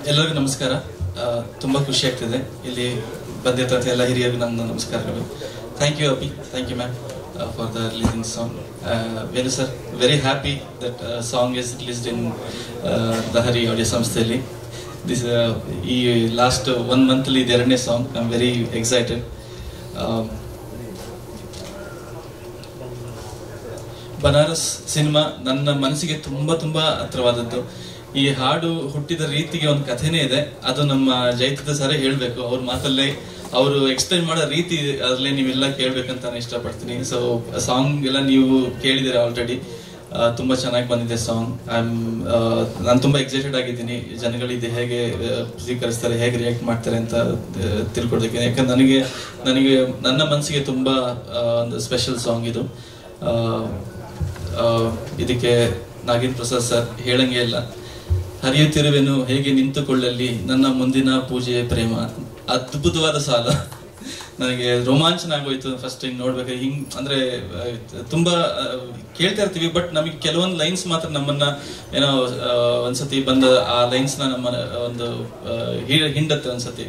ಎಲ್ಲರಿಗೂ ನಮಸ್ಕಾರ ಆ, ತುಂಬಾ ಖುಷಿ ಆಗ್ತಿದೆ ಇಲ್ಲಿ ಬಂದಿರ್ತಂಥ ಎಲ್ಲ ಹಿರಿಯರಿಗೂ ನನ್ನ ನಮಸ್ಕಾರಗಳು ಥ್ಯಾಂಕ್ ಯು ಅಪಿ thank you ma'am for the releasing song Velu sir very happy that song is released in Lahari audio ಸಂಸ್ಥೆಯಲ್ಲಿ ದಿಸ್ ಈ ಲಾಸ್ಟ್ ಒನ್ ಮಂತ್ಲಿ ಇದು ಎರಡನೇ song I am very excited Banaras cinema ನನ್ನ ಮನಸ್ಸಿಗೆ ತುಂಬಾ ತುಂಬಾ ಹತ್ರವಾದದ್ದು ಈ ಹಾಡು ಹುಟ್ಟಿದ ರೀತಿಗೆ ಒಂದು ಕಥೆನೇ ಇದೆ ಅದು ನಮ್ಮ ಜೈತ್ರದ ಸರೇ ಹೇಳ್ಬೇಕು ಅವ್ರ ಮಾತಲ್ಲೇ ಅವರು ಎಕ್ಸ್ಪ್ಲೈನ್ ಮಾಡೋ ರೀತಿ ಅದ್ರಲ್ಲೇ ನೀವೆಲ್ಲ ಕೇಳ್ಬೇಕಂತ ನಾನು ಇಷ್ಟಪಡ್ತೀನಿ ಸೊ ಸಾಂಗ್ ಎಲ್ಲ ನೀವು ಕೇಳಿದಿರ ಆಲ್ರೆಡಿ ತುಂಬಾ ಚೆನ್ನಾಗಿ ಬಂದಿದೆ ಸಾಂಗ್ ಐ ಆಮ್ ನಾನು ತುಂಬಾ ಎಕ್ಸೈಟೆಡ್ ಆಗಿದ್ದೀನಿ ಜನಗಳು ಇದು ಹೇಗೆ ಆ, ಸ್ವೀಕರಿಸ್ತಾರೆ ಹೇಗೆ ರಿಯಾಕ್ಟ್ ಮಾಡ್ತಾರೆ ಅಂತ ಆ, ತಿಳ್ಕೊಳ್ಬೇಕು ಯಾಕಂದ್ರೆ ನನಗೆ ನನಗೆ ನನ್ನ ಮನಸ್ಸಿಗೆ ತುಂಬಾ ಆ, ಒಂದು ಸ್ಪೆಷಲ್ ಸಾಂಗ್ ಇದು ಆ, ಆ, ಇದಕ್ಕೆ ನಾಗೇಂದ್ರ ಪ್ರಸಾದ್ ಸರ್ ಹೇಳಂಗೆ ಇಲ್ಲ ಹರಿಯುತ್ತಿರುವೆನು ಹೇಗೆ ನಿಂತುಕೊಳ್ಳಲಿ ನನ್ನ ಮುಂದಿನ ಪೂಜೆ ಪ್ರೇಮ ಅದ್ಭುತವಾದ ಸಾಲ ನನಗೆ ರೋಮಾಂಚನ ಆಗೋಯ್ತು ಫಸ್ಟ್ ಹಿಂಗ್ ನೋಡ್ಬೇಕಾದ್ರೆ ಹಿಂಗ್ ಅಂದ್ರೆ ಆ, ತುಂಬಾ ಆ, ಕೇಳ್ತಾ ಇರ್ತೀವಿ ಬಟ್ ನಮಗೆ ಕೆಲವೊಂದು ಲೈನ್ಸ್ ಮಾತ್ರ ನಮ್ಮನ್ನ ಏನೋ ಆ, ಒಂದ್ಸತಿ ಬಂದ ಆ ಲೈನ್ಸ್ ನ ನಮ್ಮ ಒಂದು ಆ, ಹಿ- ಹಿಂಡತ್ತೆ ಒಂದ್ಸತಿ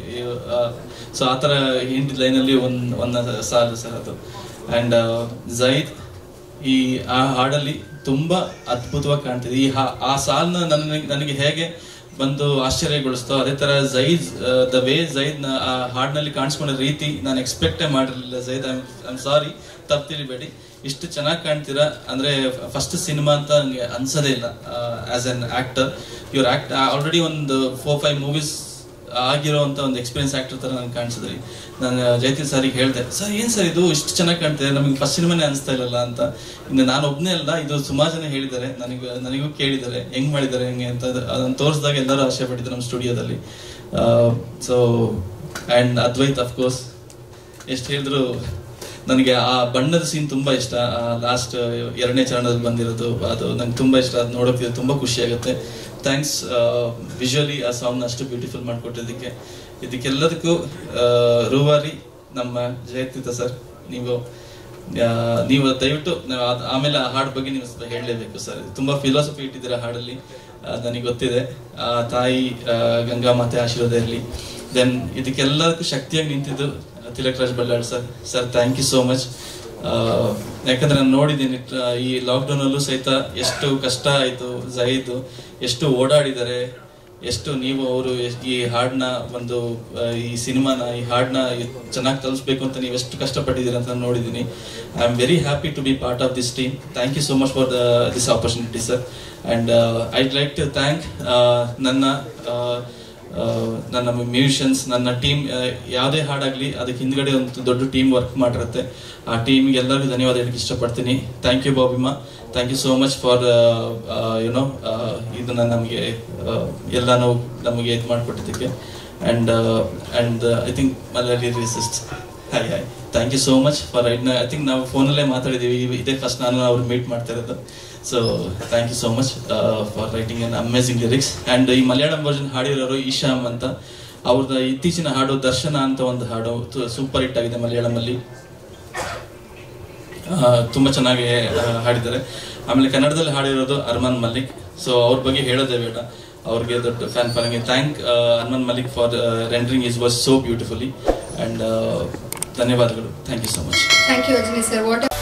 ಸೊ ಆ ತರ ಹಿಂದಿದ ಲೈನಲ್ಲಿ ಒಂದ್ ಒಂದ್ ಸಾಲು ಸರ್ ಅದು ಅಂಡ್ ಜೈದ್ ಈ ಆ ಹಾಡಲ್ಲಿ ತುಂಬಾ ಅದ್ಭುತವಾಗಿ ಕಾಣ್ತಿದೆ ಈ ಹಾ- ಆ ಸಾಲ್ನ ನನಗೆ ನನಗೆ ಹೇಗೆ ಬಂದು ಆಶ್ಚರ್ಯಗೊಳಿಸ್ತೋ ಅದೇ ತರ ಜೈದ್ ದ ವೇ ಜೈದ್ ನ ಆ ಹಾಡ್ನಲ್ಲಿ ಕಾಣಿಸ್ಕೊಂಡ ರೀತಿ ನಾನು ಎಕ್ಸ್ಪೆಕ್ಟೇ ಮಾಡಿರಲಿಲ್ಲ ಜೈದ್ ಐ ಆಮ್ ಸಾರಿ ತಪ್ಪು ತಿಳಿಬೇಡಿ ಇಷ್ಟು ಚೆನ್ನಾಗಿ ಕಾಣ್ತೀರಾ ಅಂದ್ರೆ ಫಸ್ಟ್ ಸಿನಿಮಾ ಅಂತ ನಂಗೆ ಅನ್ಸದೇ ಇಲ್ಲ ಆಸ್ ಅನ್ ಆಕ್ಟರ್ ಇವ್ರ ಆಕ್ಟ್ ಆಲ್ರೆಡಿ ಒಂದು ಫೋರ್ ಫೈವ್ ಮೂವೀಸ್ ಆಗಿರೋಂಥ ಒಂದು ಎಕ್ಸ್ಪೀರಿಯನ್ಸ್ ಆಕ್ಟರ್ ತರ ನನಗೆ ಕಾಣಿಸಿದ್ರಿ ನಾನು ಜಯತೀರ್ ಸರಿಗೆ ಹೇಳಿದೆ ಸರ್ ಏನ್ ಸರ್ ಇದು ಇಷ್ಟು ಚೆನ್ನಾಗಿ ಕಾಣ್ತಿದೆ ನಮಗೆ ಫಸ್ಟ್ ಸಿನಿಮಾನೇ ಅನಿಸ್ತಾ ಇಲ್ಲಲ್ಲ ಅಂತ ಇನ್ನು ನಾನು ಒಬ್ಬನೇ ಅಲ್ಲ ಇದು ಸುಮಾರು ಜನ ಹೇಳಿದ್ದಾರೆ ನನಗೆ ನನಗೂ ಕೇಳಿದ್ದಾರೆ ಹೆಂಗ್ ಮಾಡಿದ್ದಾರೆ ಹೆಂಗೆ ಅಂತ ಅದು- ಅದನ್ನ ತೋರಿಸಿದಾಗ ಎಲ್ಲರೂ ಆಸೆ ಪಟ್ಟಿದ್ರು ನಮ್ಮ ಸ್ಟುಡಿಯೋದಲ್ಲಿ ಸೊ ಅಂಡ್ ಅದ್ವೈತ್ ಅಫ್ಕೋರ್ಸ್ ಎಷ್ಟು ಹೇಳಿದ್ರು ನನಗೆ ಆ ಬಣ್ಣದ ಸೀನ್ ತುಂಬಾ ಇಷ್ಟ ಲಾಸ್ಟ್ ಎರಡನೇ ಚರಣದಲ್ಲಿ ಬಂದಿರೋದು ಅದು ನಂಗೆ ತುಂಬಾ ಇಷ್ಟ ಅದು ನೋಡೋಕೆ ತುಂಬಾ ಖುಷಿ ಆಗುತ್ತೆ ಥ್ಯಾಂಕ್ಸ್ ವಿಜುವಲಿ ಆ ಸಾಂಗ್ನ ಅಷ್ಟು ಬ್ಯೂಟಿಫುಲ್ ಮಾಡಿಕೊಟ್ಟಿದ್ದಕ್ಕೆ ಇದಕ್ಕೆಲ್ಲದಕ್ಕೂ ಆ, ರೂವಾರಿ ನಮ್ಮ ಜಯತೀರ್ಥ ಸರ್ ನೀವು ಆ, ನೀವು ದಯವಿಟ್ಟು ನಾವು ಅದ್- ಆಮೇಲೆ ಆ ಹಾಡ್ ಬಗ್ಗೆ ನೀವು ಸ್ವಲ್ಪ ಹೇಳಲೇಬೇಕು ಸರ್ ತುಂಬಾ ಫಿಲಾಸಫಿ ಇಟ್ಟಿದ್ದೀರಾ ಹಾಡಲ್ಲಿ ಆ, ನನಗೆ ಗೊತ್ತಿದೆ ಆ, ತಾಯಿ ಆ, ಗಂಗಾ ಮಾತೆ ಆಶೀರ್ವಾದ ಇರಲಿ ದೆನ್ ಇದಕ್ಕೆಲ್ಲದಕ್ಕೂ ಶಕ್ತಿಯಾಗಿ ನಿಂತಿದ್ದು Tilak Raj Ballal sir sir thank you so much ಯಾಕಂದ್ರೆ ನಾನು ನೋಡಿದ್ದೀನಿ ಆ, ಈ ಲಾಕ್ಡೌನ್ ಅಲ್ಲೂ ಸಹಿತ ಎಷ್ಟು ಕಷ್ಟ ಆಯ್ತು ಜೈದು ಎಷ್ಟು ಓಡಾಡಿದ್ದಾರೆ ಎಷ್ಟು ನೀವು ಅವರು ಈ ಹಾಡನ್ನ ಒಂದು ಆ, ಈ ಸಿನಿಮಾನ ಈ ಹಾಡನ್ನ ಚೆನ್ನಾಗಿ ತಲುಪಿಸ್ಬೇಕು ಅಂತ ನೀವು ಎಷ್ಟು ಕಷ್ಟಪಟ್ಟಿದ್ದೀರ ಅಂತ ನಾನು ನೋಡಿದ್ದೀನಿ I am very happy to be part of this team thank you so much for the this opportunity sir and I'd like to thank ನನ್ನ ಆ, ಆ, ನನ್ನ ಮ್ಯೂಸಿಷಿಯನ್ಸ್ ನನ್ನ ಟೀಮ್ ಯಾವುದೇ ಹಾಡಾಗ್ಲಿ ಅದಕ್ಕೆ ಹಿಂದ್ಗಡೆ ಒಂದು ದೊಡ್ಡ ಟೀಮ್ ವರ್ಕ್ ಮಾಡಿರುತ್ತೆ ಆ ಟೀಮ್ಗೆ ಎಲ್ಲರಿಗೂ ಧನ್ಯವಾದ ಹೇಳಕ್ಕೆ ಇಷ್ಟಪಡ್ತೀನಿ ಥ್ಯಾಂಕ್ ಯು ಬಾಬಿಮಾ thank you so much for you know ಇದನ್ನ ನಮಗೆ ಎಲ್ಲಾನು ನಮಗೆ ಇದು ಮಾಡಿಕೊಟ್ಟಿದ್ದಕ್ಕೆ and and I think Malayali ರಿಸಿಸ್ಟ್ hi hi thank you so much for ಐಡ್ನ ಐ ಥಿಂಕ್ ನಾವು ಫೋನಲ್ಲೇ ಮಾತಾಡಿದ್ದೀವಿ ಇವ್- ಇದೇ ಫಸ್ಟ್ ನಾನು ಅವ್ರು ಮೀಟ್ ಮಾಡ್ತಾ ಇರೋದು so thank you so much for writing an amazing lyrics and ಈ ಮಲಯಾಳಂ ವರ್ಜನ್ ಹಾಡಿರೋರು ಈಶಾಮ್ ಅಂತ ಅವ್ರದ್ದು ಇತ್ತೀಚಿನ ಹಾಡು ದರ್ಶನ ಅಂತ ಒಂದು ಹಾಡು ಸೂಪರ್ ಹಿಟ್ ಆಗಿದೆ ಮಲಯಾಳಮಲ್ಲಿ ಆ, ತುಂಬಾ ಚೆನ್ನಾಗಿ ಆ, ಹಾಡಿದ್ದಾರೆ ಆಮೇಲೆ ಕನ್ನಡದಲ್ಲಿ ಹಾಡಿರೋದು ಅರ್ಮಾನ್ ಮಲ್ಲಿಕ್ ಸೊ ಅವ್ರ ಬಗ್ಗೆ ಹೇಳೋದೇ ಬೇಡ ಅವ್ರಿಗೆ ದೊಡ್ಡ fan following thank Armaan Malik for rendering is was so beautifully and ಧನ್ಯವಾದಗಳು thank you so much thank you ಅಜನಿ ಸರ್ ವಾಟ್